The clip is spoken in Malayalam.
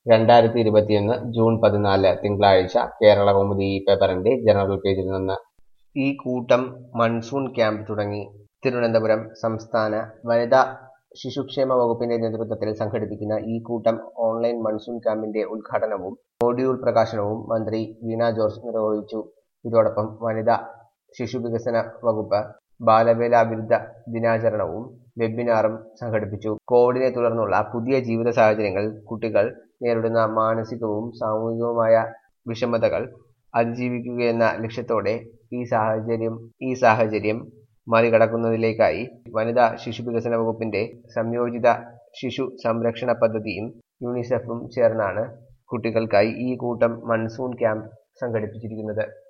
രണ്ടായിരത്തി ഇരുപത്തിയൊന്ന് ജൂൺ പതിനാല് തിങ്കളാഴ്ച കേരള കൗമുദി ഈ പേപ്പറിന്റെ ജനറൽ പേജിൽ നിന്ന് ഈ കൂട്ടം മൺസൂൺ ക്യാമ്പ് തുടങ്ങി തിരുവനന്തപുരം സംസ്ഥാന വനിതാ ശിശുക്ഷേമ വകുപ്പിന്റെ നേതൃത്വത്തിൽ സംഘടിപ്പിക്കുന്ന ഈ കൂട്ടം ഓൺലൈൻ മൺസൂൺ ക്യാമ്പിന്റെ ഉദ്ഘാടനവും മോഡ്യൂൾ പ്രകാശനവും മന്ത്രി വീണ ജോർജ് നിർവഹിച്ചു ഇതോടൊപ്പം വനിതാ ശിശുവികസന വകുപ്പ് ബാലവേല വിരുദ്ധ ദിനാചരണവും വെബിനാറും സംഘടിപ്പിച്ചു കോവിഡിനെ തുടർന്നുള്ള പുതിയ ജീവിത സാഹചര്യങ്ങളിൽ കുട്ടികൾ നേരിടുന്ന മാനസികവും സാമൂഹികവുമായ വിഷമതകൾ അതിജീവിക്കുകയെന്ന ലക്ഷ്യത്തോടെ ഈ സാഹചര്യം ഈ സാഹചര്യം മറികടക്കുന്നതിലേക്കായി വനിതാ ശിശുവികസന വകുപ്പിന്റെ സംയോജിത ശിശു സംരക്ഷണ പദ്ധതിയും യൂണിസെഫും ചേർന്നാണ് കുട്ടികൾക്കായി ഈ കൂട്ടം മൺസൂൺ ക്യാമ്പ് സംഘടിപ്പിച്ചിരിക്കുന്നത്